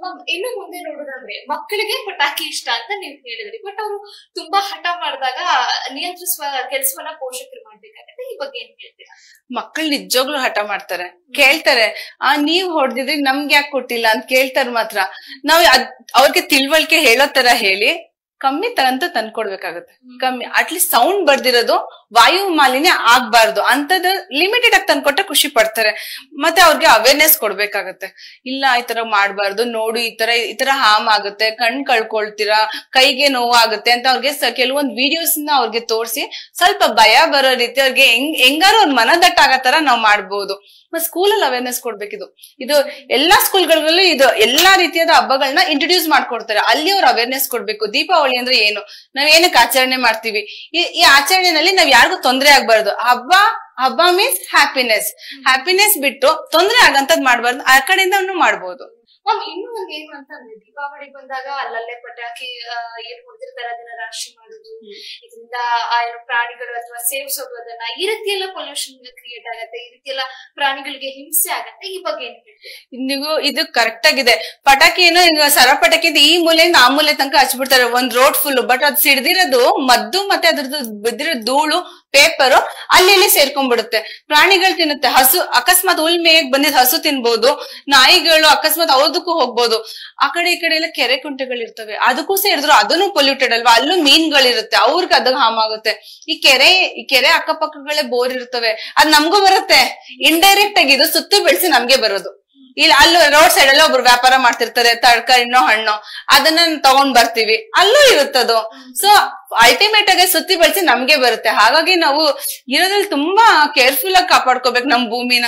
ಮ್ಯಾಮ್ ಇನ್ನು ಮುಂದೆ ನೋಡೋದಾದ್ರೆ ಮಕ್ಕಳಿಗೆ ಪಟಾಕಿ ಇಷ್ಟ ಅಂತ ನೀವು ಹೇಳಿದ್ರಿ ಬಟ್ ಅವರು ತುಂಬಾ ಹಠ ಮಾಡಿದಾಗ ನಿಯಂತ್ರಿಸುವ ಕೆಲಸವನ್ನ ಪೋಷಕರು ಮಾಡ್ಬೇಕಾಗತ್ತೆ ಈ ಬಗ್ಗೆ ಏನ್ ಹೇಳ್ತೀರಾ ಮಕ್ಕಳು ನಿಜವಾಗ್ಲೂ ಹಠ ಮಾಡ್ತಾರೆ ಕೇಳ್ತಾರೆ ಆ ನೀವ್ ಹೊಡೆದಿದ್ರಿ ನಮ್ಗೆ ಯಾಕೆ ಕೊಟ್ಟಿಲ್ಲ ಅಂತ ಕೇಳ್ತಾರೆ ಮಾತ್ರ ನಾವ್ ಅದ್ ಅವ್ರಿಗೆ ತಿಳುವಳಿಕೆ ಹೇಳೋ ತರ ಹೇಳಿ ಕಮ್ಮಿ ತಗಂತ ತಂದ್ಕೊಡ್ಬೇಕಾಗತ್ತೆ ಕಮ್ಮಿ ಅಟ್ಲೀಸ್ಟ್ ಸೌಂಡ್ ಬರ್ದಿರೋದು ವಾಯು ಮಾಲಿನ್ಯ ಆಗ್ಬಾರ್ದು ಅಂತದ್ ಲಿಮಿಟೆಡ್ ಆಗಿ ತಂದ್ಕೊಟ್ರೆ ಖುಷಿ ಪಡ್ತಾರೆ ಮತ್ತೆ ಅವ್ರಿಗೆ ಅವೇರ್ನೆಸ್ ಕೊಡ್ಬೇಕಾಗತ್ತೆ ಇಲ್ಲ ಈ ತರ ಮಾಡ್ಬಾರ್ದು ನೋಡು ಈ ತರ ಈ ತರ ಹಾಮ್ ಆಗುತ್ತೆ ಕಣ್ ಕಳ್ಕೊಳ್ತೀರಾ ಕೈಗೆ ನೋವಾಗುತ್ತೆ ಅಂತ ಅವ್ರಿಗೆ ಸ- ಕೆಲವೊಂದ್ ವಿಡಿಯೋಸ್ ನ ಅವ್ರಿಗೆ ತೋರಿಸಿ ಸ್ವಲ್ಪ ಭಯ ಬರೋ ರೀತಿ ಅವ್ರಿಗೆ ಹೆಂಗ್ ಹೆಂಗಾರು ಅವ್ರ ಮನದಟ್ಟಾಗೋ ತರ ನಾವ್ ಮಾಡ್ಬೋದು ಮತ್ತೆ ಸ್ಕೂಲಲ್ಲಿ ಅವೇರ್ನೆಸ್ ಕೊಡ್ಬೇಕಿದು ಇದು ಎಲ್ಲಾ ಸ್ಕೂಲ್ಗಳಲ್ಲೂ ಇದು ಎಲ್ಲಾ ರೀತಿಯಾದ ಹಬ್ಬಗಳನ್ನ ಇಂಟ್ರೊಡ್ಯೂಸ್ ಮಾಡ್ಕೊಡ್ತಾರೆ ಅಲ್ಲಿ ಅವ್ರು ಅವೇರ್ನೆಸ್ ಕೊಡ್ಬೇಕು ದೀಪಾವಳಿ ಅಂದ್ರೆ ಏನು ನಾವ್ ಏನಕ್ಕೆ ಆಚರಣೆ ಮಾಡ್ತೀವಿ ಈ ಈ ಆಚರಣೆನಲ್ಲಿ ನಾವ್ ಯಾರಿಗೂ ತೊಂದರೆ ಆಗ್ಬಾರ್ದು ಹಬ್ಬ ಹಬ್ಬ ಮೀನ್ಸ್ ಹ್ಯಾಪಿನೆಸ್ ಹ್ಯಾಪಿನೆಸ್ ಬಿಟ್ಟು ತೊಂದರೆ ಆಗಂತದ್ ಮಾಡ್ಬಾರ್ದು ಆ ಕಡೆಯಿಂದ ಮಾಡ್ಬೋದು ಮ್ಯಾಮ್ ಇನ್ನೂ ಒಂದ್ ಏನು ಅಂತಂದ್ರೆ ದೀಪಾವಳಿ ಬಂದಾಗ ಅಲ್ಲಲ್ಲೇ ಪಟಾಕಿ ಆ, ಏನ್ ಹೊಡೆದಿರ್ತಾರೆ ಅದನ್ನ ರಾಶಿ ಮಾಡುದು ಇದರಿಂದ ಆ ಏನು ಪ್ರಾಣಿಗಳು ಅಥವಾ ಸೇವಿಸೋದು ಅದನ್ನ ಈ ರೀತಿ ಎಲ್ಲ ಪೊಲ್ಯೂಷನ್ ಕ್ರಿಯೇಟ್ ಆಗತ್ತೆ ಈ ರೀತಿ ಎಲ್ಲ ಪ್ರಾಣಿಗಳಿಗೆ ಹಿಂಸೆ ಆಗತ್ತೆ ಈ ಬಗ್ಗೆ ಏನ್ ಹೇಳ್ತೀರಾ ನೀವು ಇದು ಕರೆಕ್ಟ್ ಆಗಿದೆ ಪಟಾಕಿ ಏನೋ ಈಗ ಸರ ಪಟಾಕಿ ಇದೆ, ಈ ಮೂಲೆಯಿಂದ ಆ ಮೂಲೆ ತನಕ ಹಚ್ಬಿಡ್ತಾರೆ ಒಂದ್ ರೋಡ್ ಫುಲ್ ಬಟ್ ಅದ್ ಸಿಡ್ದಿರೋದು ಮದ್ದು ಮತ್ತೆ ಅದ್ರದ್ದು ಬಿದ್ದಿರೋ ಧೂಳು ಪೇಪರ್ ಅಲ್ಲಿ ಇಲ್ಲಿ ಸೇರ್ಕೊಂಡ್ಬಿಡುತ್ತೆ ಪ್ರಾಣಿಗಳು ತಿನ್ನುತ್ತೆ ಹಸು ಅಕಸ್ಮಾತ್ ಹುಲ್ ಮೇಯಕ್ ಬಂದಿದ್ ಹಸು ತಿನ್ಬೋದು ನಾಯಿಗಳು ಅಕಸ್ಮಾತ್ ಅವ್ದಕ್ಕೂ ಹೋಗ್ಬೋದು ಆ ಕಡೆ ಈ ಕಡೆ ಎಲ್ಲ ಕೆರೆ ಕುಂಟೆಗಳು ಇರ್ತವೆ ಅದಕ್ಕೂ ಸೇರಿದ್ರು ಅದನ್ನು ಪೊಲ್ಯೂಟೆಡ್ ಅಲ್ವಾ ಅಲ್ಲೂ ಮೀನ್ಗಳಿರುತ್ತೆ ಅವ್ರಿಗೆ ಅದಾಗ ಹಾಮ್ ಆಗುತ್ತೆ ಈ ಕೆರೆ ಈ ಕೆರೆ ಅಕ್ಕಪಕ್ಕಗಳೇ ಬೋರ್ ಇರ್ತವೆ ಅದ್ ನಮಗೂ ಬರುತ್ತೆ ಇಂಡೈರೆಕ್ಟ್ ಆಗಿ ಇದು ಸುತ್ತು ಬೆಳೆಸಿ ನಮ್ಗೆ ಬರೋದು ಇಲ್ಲಿ ಅಲ್ಲಿ ರೋಡ್ ಸೈಡ್ ಅಲ್ಲಿ ಒಬ್ರು ವ್ಯಾಪಾರ ಮಾಡ್ತಿರ್ತಾರೆ ತರಕಾರಿನೋ ಹಣ್ಣು ಅದನ್ನ ತಗೊಂಡ್ ಬರ್ತೀವಿ ಅಲ್ಲೂ ಇರುತ್ತದು ಸೊ ಅಲ್ಟಿಮೇಟ್ ಆಗಿ ಸುತ್ತಿ ಬೆಳೆಸಿ ನಮ್ಗೆ ಬರುತ್ತೆ ಹಾಗಾಗಿ ನಾವು ಇರೋದ್ರಲ್ಲಿ ತುಂಬಾ ಕೇರ್ಫುಲ್ ಆಗಿ ಕಾಪಾಡ್ಕೋಬೇಕು ನಮ್ ಭೂಮಿನ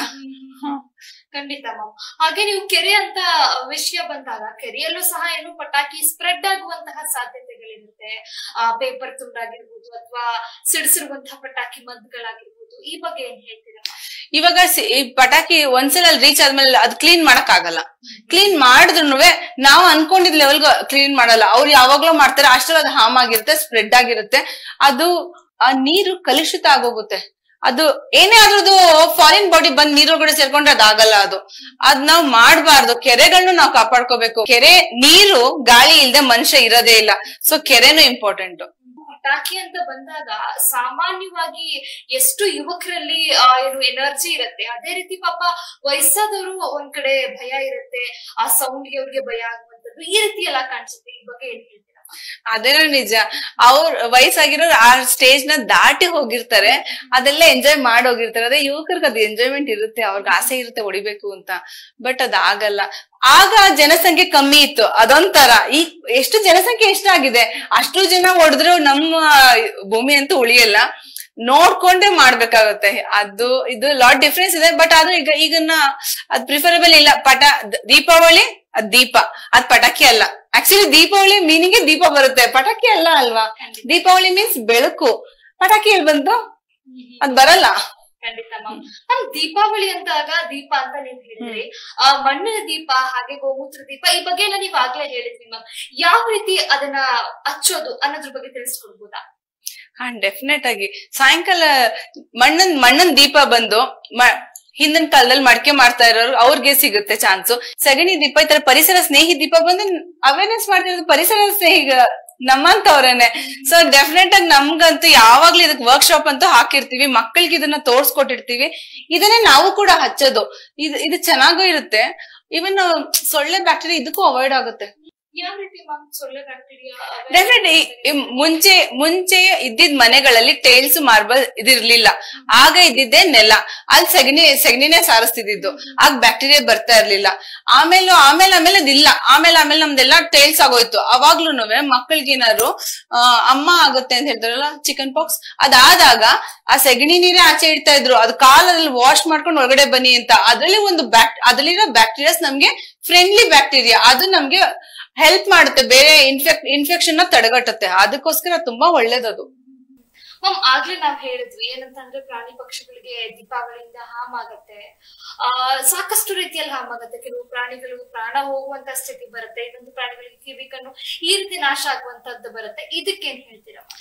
ಖಂಡಿತ ಮ್ಯಾಮ್ ಹಾಗೆ ನೀವು ಕೆರೆ ಅಂತ ವಿಷಯ ಬಂದಾಗ ಕೆರೆಯಲ್ಲೂ ಸಹ ಏನು ಪಟಾಕಿ ಸ್ಪ್ರೆಡ್ ಆಗುವಂತಹ ಸಾಧ್ಯತೆಗಳಿರುತ್ತೆ ಆ ಪೇಪರ್ ತುಂಡಾಗಿರ್ಬೋದು ಅಥವಾ ಸಿಡಿಸಿರುವಂತಹ ಪಟಾಕಿ ಮದ್ದುಗಳಾಗಿರ್ಬೋದು ಈ ಬಗ್ಗೆ ಏನ್ ಹೇಳ್ತೀರಾ ಇವಾಗ ಸಿ- ಈ ಪಟಾಕಿ ಒಂದ್ಸಲ ರೀಚ್ ಆದ್ಮೇಲೆ ಅದ್ ಕ್ಲೀನ್ ಮಾಡಕ್ ಆಗಲ್ಲ ಕ್ಲೀನ್ ಮಾಡಿದ್ರು ನಾವು ಅನ್ಕೊಂಡಿದ್ ಲೆವೆಲ್ ಕ್ಲೀನ್ ಮಾಡಲ್ಲ ಅವ್ರು ಯಾವಾಗ್ಲೂ ಮಾಡ್ತಾರೆ ಅಷ್ಟ್ರಲ್ಲಿ ಅದು ಹಾಮ್ ಆಗಿರುತ್ತೆ ಸ್ಪ್ರೆಡ್ ಆಗಿರುತ್ತೆ ಅದು ಆ ನೀರು ಕಲುಷಿತ ಆಗೋಗುತ್ತೆ ಅದು ಏನೇ ಅದ್ರದ್ದು ಫಾರಿನ್ ಬಾಡಿ ಬಂದ್ ನೀರೊಳಗಡೆ ಸೇರ್ಕೊಂಡ್ರೆ ಅದಾಗಲ್ಲ ಅದು ಅದ್ ನಾವ್ ಮಾಡ್ಬಾರ್ದು ಕೆರೆಗಳನ್ನು ನಾವು ಕಾಪಾಡ್ಕೋಬೇಕು ಕೆರೆ ನೀರು ಗಾಳಿ ಇಲ್ದೆ ಮನುಷ್ಯ ಇರೋದೇ ಇಲ್ಲ ಸೊ ಕೆರೆನೂ ಇಂಪಾರ್ಟೆಂಟ್ ಪಟಾಕಿ ಅಂತ ಬಂದಾಗ ಸಾಮಾನ್ಯವಾಗಿ ಎಷ್ಟು ಯುವಕರಲ್ಲಿ ಆ, ಏನು ಎನರ್ಜಿ ಇರುತ್ತೆ ಅದೇ ರೀತಿ ಪಾಪ ವಯಸ್ಸಾದವರು ಒಂದ್ ಕಡೆ ಭಯ ಇರುತ್ತೆ ಆ ಸೌಂಡ್ಗೆ ಅವ್ರಿಗೆ ಭಯ ಆಗುವಂತದ್ದು ಈ ರೀತಿ ಎಲ್ಲ ಕಾಣಿಸುತ್ತೆ ಈ ಬಗ್ಗೆ ಏನ್ ಹೇಳ್ತೀರಾ ಅದೇನೋ ನಿಜ ಅವ್ರ ವಯಸ್ಸಾಗಿರೋರು ಆ ಸ್ಟೇಜ್ ನ ದಾಟಿ ಹೋಗಿರ್ತಾರೆ ಅದೆಲ್ಲ ಎಂಜಾಯ್ ಮಾಡಿ ಹೋಗಿರ್ತಾರೆ ಅದೇ ಯುವಕರಿಗೆ ಅದು ಎಂಜಾಯ್ಮೆಂಟ್ ಇರುತ್ತೆ ಅವ್ರಿಗೆ ಆಸೆ ಇರುತ್ತೆ ಹೊಡಿಬೇಕು ಅಂತ ಬಟ್ ಅದಾಗಲ್ಲ ಆಗ ಜನಸಂಖ್ಯೆ ಕಮ್ಮಿ ಇತ್ತು ಅದೊಂಥರ ಈ ಎಷ್ಟು ಜನಸಂಖ್ಯೆ ಎಷ್ಟಾಗಿದೆ ಅಷ್ಟು ಜನ ಹೊಡೆದ್ರು ನಮ್ಮ ಭೂಮಿ ಅಂತೂ ಉಳಿಯಲ್ಲ ನೋಡ್ಕೊಂಡೇ ಮಾಡ್ಬೇಕಾಗುತ್ತೆ ಅದು ಇದು ಲಾಟ್ ಡಿಫ್ರೆನ್ಸ್ ಇದೆ ಬಟ್ ಆದ್ರೂ ಈಗ ಈಗನ್ನ ಅದ್ ಪ್ರಿಫರಬಲ್ ಇಲ್ಲ ಪಟ ದ- ದೀಪಾವಳಿ ಅದ್ ದೀಪ ಅದ್ ಪಟಾಕಿ ಅಲ್ಲ ಆಕ್ಚುಲಿ ದೀಪಾವಳಿ ಮೀನಿಂಗ್ ದೀಪ ಬರುತ್ತೆ ಪಟಾಕಿ ಅಲ್ಲ ಅಲ್ವಾ ದೀಪಾವಳಿ ಮೀನ್ಸ್ ಬೆಳಕು ಪಟಾಕಿ ಎಲ್ಲಿ ಬಂತು ಅದ್ ಬರಲ್ಲ ಖಂಡಿತ ಮ್ಯಾಮ್ ಮ್ಯಾಮ್ ದೀಪಾವಳಿ ಅಂದಾಗ ದೀಪ ಅಂತ ನೀವ್ ಹೇಳಿದ್ರಿ ಆ ಮಣ್ಣಿನ ದೀಪ ಹಾಗೆ ಗೋಮೂತ್ರ ದೀಪ ಈ ಬಗ್ಗೆ ಎಲ್ಲ ನೀವ್ ಆಗ್ಲೇ ಹೇಳಿದ್ರಿ ಮ್ಯಾಮ್ ಯಾವ ರೀತಿ ಅದನ್ನ ಹಚ್ಚೋದು ಅನ್ನೋದ್ರ ಬಗ್ಗೆ ತಿಳಿಸ್ಕೊಡ್ಬೋದಾ ಹಾ ಡೆಫಿನೆಟ್ ಆಗಿ ಸಾಯಂಕಾಲ ಮಣ್ಣನ್ ಮಣ್ಣನ್ ದೀಪ ಬಂದು ಮ- ಹಿಂದಿನ ಕಾಲದಲ್ಲಿ ಮಡಕೆ ಮಾಡ್ತಾ ಇರೋರು ಅವ್ರಿಗೆ ಸಿಗುತ್ತೆ ಚಾನ್ಸು ಸಗಣಿ ದೀಪ ಈ ತರ ಪರಿಸರ ಸ್ನೇಹಿ ದೀಪ ಬಂದು ಅವೇರ್ನೆಸ್ ಮಾಡ್ತಿರೋದು ಪರಿಸರ ಸ್ನೇಹಿ ನಮ್ಮಂತವ್ರೇನೆ ಸೊ ಡೆಫಿನೆಟ್ ಆಗಿ ನಮ್ಗಂತೂ ಯಾವಾಗ್ಲೂ ಇದಕ್ ವರ್ಕ್ಶಾಪ್ ಅಂತೂ ಹಾಕಿರ್ತೀವಿ ಮಕ್ಕಳಿಗೆ ಇದನ್ನ ತೋರ್ಸ್ಕೊಟ್ಟಿರ್ತೀವಿ ಇದನ್ನೇ ನಾವು ಕೂಡ ಹಚ್ಚೋದು ಇದು ಇದು ಚೆನ್ನಾಗೂ ಇರುತ್ತೆ ಇವನ್ ಸೊಳ್ಳೆ ಬ್ಯಾಕ್ಟೀರಿಯಾ ಇದಕ್ಕೂ ಅವಾಯ್ಡ್ ಆಗುತ್ತೆ ಯಾವ ರೀತಿ ಮ್ಯಾಮ್ ಸೊಳ್ಳೆ ಬ್ಯಾಕ್ಟೀರಿಯಾ ಡೆಫಿನೆಟ್ ಮುಂಚೆ ಮುಂಚೆ ಇದ್ದಿದ್ ಮನೆಗಳಲ್ಲಿ ಟೈಲ್ಸ್ ಮಾರ್ಬಲ್ ಇದಿರ್ಲಿಲ್ಲ ಆಗ ಇದ್ದಿದ್ದೇ ನೆಲ ಅಲ್ಲಿ ಸಗಣಿ ಸಗಣಿನೇ ಸಾರಿಸ್ತಿದ್ದು ಆಗ ಬ್ಯಾಕ್ಟೀರಿಯಾ ಬರ್ತಾ ಇರ್ಲಿಲ್ಲ ಆಮೇಲೆ ಆಮೇಲೆ ಆಮೇಲೆ ಅದಿಲ್ಲ ಆಮೇಲೆ ಆಮೇಲೆ ನಮ್ದೆಲ್ಲ ಟೈಲ್ಸ್ ಆಗೋಯ್ತು ಅವಾಗ್ಲೂ ಮಕ್ಕಳಿಗೆ ಏನಾದ್ರು ಆ, ಅಮ್ಮ ಆಗುತ್ತೆ ಅಂತ ಹೇಳ್ತಾರಲ್ಲ ಚಿಕನ್ ಪಾಕ್ಸ್ ಅದಾದಾಗ ಆ ಸಗಣಿ ನೀರೇ ಆಚೆ ಇಡ್ತಾ ಇದ್ರು ಅದು ಕಾಲಲ್ಲಿ ವಾಶ್ ಮಾಡ್ಕೊಂಡು ಒಳಗಡೆ ಬನ್ನಿ ಅಂತ ಅದ್ರಲ್ಲಿ ಒಂದು ಬ್ಯಾಕ್ ಅದ್ರಲ್ಲಿರೋ ಬ್ಯಾಕ್ಟೀರಿಯಾಸ್ ನಮ್ಗೆ ಫ್ರೆಂಡ್ಲಿ ಬ್ಯಾಕ್ಟೀರಿಯಾ ಅದು ನಮ್ಗೆ ಹೆಲ್ಪ್ ಮಾಡುತ್ತೆ ಬೇರೆ ಇನ್ಫೆಕ್ ಇನ್ಫೆಕ್ಷನ್ ನ ತಡೆಗಟ್ಟುತ್ತೆ ಅದಕ್ಕೋಸ್ಕರ ತುಂಬಾ ಒಳ್ಳೇದದು ಮ್ಯಾಮ್ ಆಗ್ಲೇ ನಾವ್ ಹೇಳಿದ್ವಿ ಏನಂತಂದ್ರೆ ಪ್ರಾಣಿ ಪಕ್ಷಿಗಳಿಗೆ ದೀಪಾವಳಿಯಿಂದ ಹಾಮ್ ಆಗತ್ತೆ ಆ ಸಾಕಷ್ಟು ರೀತಿಯಲ್ಲಿ ಹಾಮ್ ಆಗತ್ತೆ ಕೆಲವು ಪ್ರಾಣಿಗಳು ಪ್ರಾಣ ಹೋಗುವಂತ ಸ್ಥಿತಿ ಬರುತ್ತೆ ಇನ್ನೊಂದು ಪ್ರಾಣಿಗಳಿಗೆ ಕಿವಿ ಕಣ್ಣು ಈ ರೀತಿ ನಾಶ ಆಗುವಂತದ್ದು ಬರುತ್ತೆ ಇದಕ್ಕೇನ್ ಹೇಳ್ತೀರಾ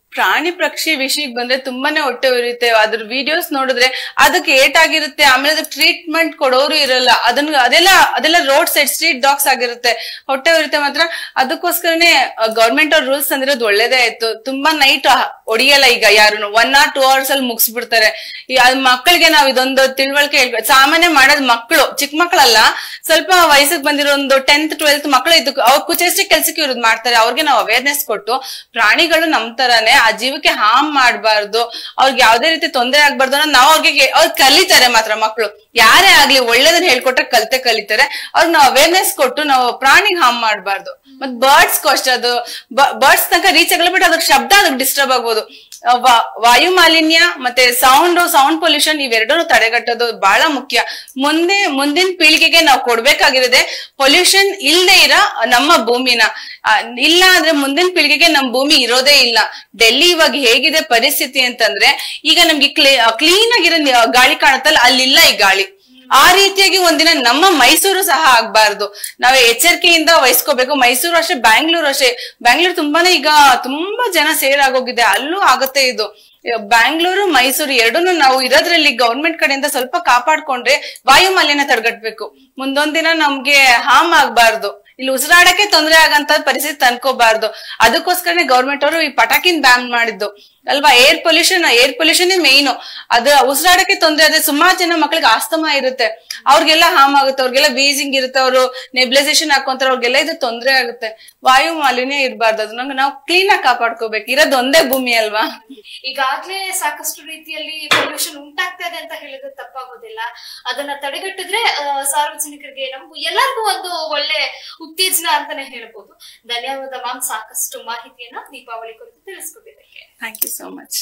ಪ್ರಾಣಿ ಪಕ್ಷಿ ವಿಷಯಕ್ಕೆ ಬಂದ್ರೆ ತುಂಬಾನೇ ಹೊಟ್ಟೆ ಉರಿಯುತ್ತೆ ಅದ್ರ ವಿಡಿಯೋಸ್ ನೋಡಿದ್ರೆ ಅದಕ್ಕೆ ಏಟ್ ಆಗಿರುತ್ತೆ ಆಮೇಲೆ ಅದಕ್ಕೆ ಟ್ರೀಟ್ಮೆಂಟ್ ಕೊಡೋರು ಇರಲ್ಲ ಅದನ್ನ ಅದೆಲ್ಲ ಅದೆಲ್ಲ ರೋಡ್ ಸೈಡ್ ಸ್ಟ್ರೀಟ್ ಡಾಗ್ಸ್ ಆಗಿರುತ್ತೆ ಹೊಟ್ಟೆ ಉರಿಯುತ್ತೆ ಮಾತ್ರ ಅದಕ್ಕೋಸ್ಕರನೇ ಗೌರ್ಮೆಂಟ್ ಅವ್ರ ರೂಲ್ಸ್ ಅಂದಿರೋದು ಒಳ್ಳೇದೇ ಆಯ್ತು ತುಂಬಾ ನೈಟ್ ಹೊಡಿಯಲ್ಲ ಈಗ ಯಾರು ಒನ್ ಆರ್ ಟೂ ಅವರ್ಸ್ ಅಲ್ಲಿ ಮುಗಿಸ್ಬಿಡ್ತಾರೆ ಈ ಅದ್ ಮಕ್ಕಳಿಗೆ ನಾವ್ ಇದೊಂದು ತಿಳುವಳಿಕೆ ಹೇಳ್ಬೇಕು ಸಾಮಾನ್ಯ ಮಾಡೋದ್ ಮಕ್ಕಳು ಚಿಕ್ಕ ಮಕ್ಕಳಲ್ಲ ಸ್ವಲ್ಪ ವಯಸ್ಸಿಗೆ ಬಂದಿರೋ ಒಂದು ಟೆಂತ್ ಟ್ವೆಲ್ತ್ ಮಕ್ಕಳು ಇದಕ್ಕೆ ಅವ್ರ ಕುಚೇಷ್ಟೇ ಕೆಲ್ಸಕ್ಕೆ ಇರೋದು ಮಾಡ್ತಾರೆ ಅವ್ರಿಗೆ ನಾವು ಅವೇರ್ನೆಸ್ ಕೊಟ್ಟು ಪ್ರಾಣಿಗಳು ನಮ್ ತರಾನೇ ಆ ಜೀವಕ್ಕೆ ಹಾರ್ಮ್ ಮಾಡಬಾರ್ದು ಅವ್ರಿಗೆ ಯಾವ್ದೇ ರೀತಿ ತೊಂದರೆ ಆಗ್ಬಾರ್ದು ಅನ್ನೋದು ನಾವು ಅವ್ರಿಗೆ ಅವ್ರು ಕಲಿತಾರೆ ಮಾತ್ರ ಮಕ್ಕಳು ಯಾರೇ ಆಗ್ಲಿ ಒಳ್ಳೇದನ್ನ ಹೇಳ್ಕೊಟ್ರೆ ಕಲ್ತೆ ಕಲಿತಾರೆ ಅವ್ರಿಗೆ ನಾವು ಅವೇರ್ನೆಸ್ ಕೊಟ್ಟು ನಾವು ಪ್ರಾಣಿಗೆ ಹಾರ್ಮ್ ಮಾಡಬಾರ್ದು ಮತ್ ಬರ್ಡ್ಸ್ ಅಷ್ಟೇ ಅದು ಬರ್ಡ್ಸ್ ತನಕ ರೀಚ್ ಆಗಲ್ಲ ಬಟ್ ಅದ್ರ ಶಬ್ದ ಅದಕ್ಕೆ ಡಿಸ್ಟರ್ಬ್ ಆಗ್ಬೋದು ಆ, ವಾ- ವಾಯು ಮಾಲಿನ್ಯ ಮತ್ತೆ ಸೌಂಡ್ ಸೌಂಡ್ ಪೊಲ್ಯೂಷನ್ ಇವೆರಡನ್ನು ತಡೆಗಟ್ಟೋದು ಬಹಳ ಮುಖ್ಯ ಮುಂದೆ ಮುಂದಿನ ಪೀಳಿಗೆಗೆ ನಾವು ಕೊಡ್ಬೇಕಾಗಿರೋದೆ ಪೊಲ್ಯೂಷನ್ ಇಲ್ಲದೆ ಇರೋ ನಮ್ಮ ಭೂಮಿನ ಆ, ಇಲ್ಲ ಅಂದ್ರೆ ಮುಂದಿನ ಪೀಳಿಗೆಗೆ ನಮ್ ಭೂಮಿ ಇರೋದೇ ಇಲ್ಲ ಡೆಲ್ಲಿ ಇವಾಗ ಹೇಗಿದೆ ಪರಿಸ್ಥಿತಿ ಅಂತಂದ್ರೆ ಈಗ ನಮ್ಗೆ ಕ್ಲೀನ್ ಆಗಿರೋ ನಿ- ಗಾಳಿ ಕಾಣುತ್ತಲ್ಲ ಅಲ್ಲಿಲ್ಲ ಈ ಗಾಳಿ ಆ ರೀತಿಯಾಗಿ ಒಂದಿನ ನಮ್ಮ ಮೈಸೂರು ಸಹ ಆಗ್ಬಾರ್ದು ನಾವು ಎಚ್ಚರಿಕೆಯಿಂದ ವಹಿಸ್ಕೋಬೇಕು ಮೈಸೂರು ಅಷ್ಟೇ ಬ್ಯಾಂಗ್ಳೂರು ಅಷ್ಟೇ ಬ್ಯಾಂಗ್ಳೂರು ತುಂಬಾನೇ ಈಗ ತುಂಬಾ ಜನ ಸೇರ್ ಆಗೋಗಿದೆ ಅಲ್ಲೂ ಆಗುತ್ತೆ ಇದು ಬ್ಯಾಂಗ್ಳೂರು ಮೈಸೂರು ಎರಡನ್ನೂ ನಾವು ಇರೋದ್ರಲ್ಲಿ ಗೌರ್ಮೆಂಟ್ ಕಡೆಯಿಂದ ಸ್ವಲ್ಪ ಕಾಪಾಡ್ಕೊಂಡ್ರೆ ವಾಯು ಮಾಲಿನ್ಯ ತಡೆಗಟ್ಬೇಕು ಮುಂದೊಂದಿನ ನಮ್ಗೆ ಹಾಮ್ ಆಗ್ಬಾರ್ದು ಇಲ್ಲಿ ಉಸಿರಾಡಕ್ಕೆ ತೊಂದರೆ ಆಗಂತ ಪರಿಸ್ಥಿತಿ ತಂದ್ಕೋಬಾರ್ದು ಅದಕ್ಕೋಸ್ಕರನೇ ಗೌರ್ಮೆಂಟ್ ಅವರು ಈ ಪಟಾಕಿನ್ ಬ್ಯಾನ್ ಮಾಡಿದ್ದು ಅಲ್ವಾ air pollution air pollution main ಅದು ಉಸಿರಾಡಕ್ಕೆ ತೊಂದರೆ ಆದ್ರೆ ಸುಮಾರು ಜನ ಮಕ್ಳಿಗೆ ಆಸ್ತಮಾ ಇರುತ್ತೆ ಅವ್ರಿಗೆಲ್ಲ ಹಾಮ್ ಆಗುತ್ತೆ ಅವ್ರಿಗೆಲ್ಲ ವೀಸಿಂಗ್ ಇರುತ್ತೆ ಅವರು ನೆಬ್ಲೈಸೇಷನ್ ಹಾಕೊಂತಾರೆ ಅವ್ರಿಗೆಲ್ಲ ಇದು ತೊಂದರೆ ಆಗುತ್ತೆ ವಾಯು ಮಾಲಿನ್ಯ ಇರಬಾರ್ದು ಅದನ್ನ ನಾವು ಕ್ಲೀನ್ ಆಗಿ ಕಾಪಾಡ್ಕೋಬೇಕು ಇರೋದು ಒಂದೇ ಭೂಮಿ ಅಲ್ವಾ ಈಗಾಗ್ಲೇ ಸಾಕಷ್ಟು ರೀತಿಯಲ್ಲಿ ಪೊಲ್ಯೂಷನ್ ಉಂಟಾಗ್ತಾ ಇದೆ ಅಂತ ಹೇಳಿದ್ರೆ ತಪ್ಪಾಗೋದಿಲ್ಲ ಅದನ್ನ ತಡೆಗಟ್ಟಿದ್ರೆ ಆ, ಸಾರ್ವಜನಿಕರಿಗೆ ನಮಗೂ ಎಲ್ಲರಿಗೂ ಒಂದು ಒಳ್ಳೆ ಉತ್ತೇಜನ ಅಂತಾನೆ ಹೇಳ್ಬೋದು ಧನ್ಯವಾದ ಮ್ಯಾಮ್ ಸಾಕಷ್ಟು ಮಾಹಿತಿಯನ್ನ ದೀಪಾವಳಿ ಕುರಿತು ತಿಳಿಸ್ಕೊಟ್ಟಿದ್ದಕ್ಕೆ ಥ್ಯಾಂಕ್ ಯು ಸೋ ಮಚ್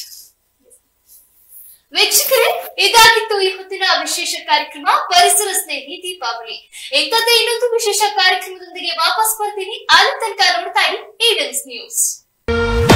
ವೀಕ್ಷಕರೇ ಇದಾಗಿತ್ತು ಈ ಹೊತ್ತಿನ ವಿಶೇಷ ಕಾರ್ಯಕ್ರಮ ಪರಿಸರ ಸ್ನೇಹಿ ದೀಪಾವಳಿ ಇಂಥದ್ದೇ ಇನ್ನೊಂದು ವಿಶೇಷ ಕಾರ್ಯಕ್ರಮದೊಂದಿಗೆ ವಾಪಸ್ ಬರ್ತೀನಿ ಅಲ್ಲಿ ತನಕ ನೋಡ್ತಾ ಇರಿ ಏಡೆನ್ಸ್ ನ್ಯೂಸ್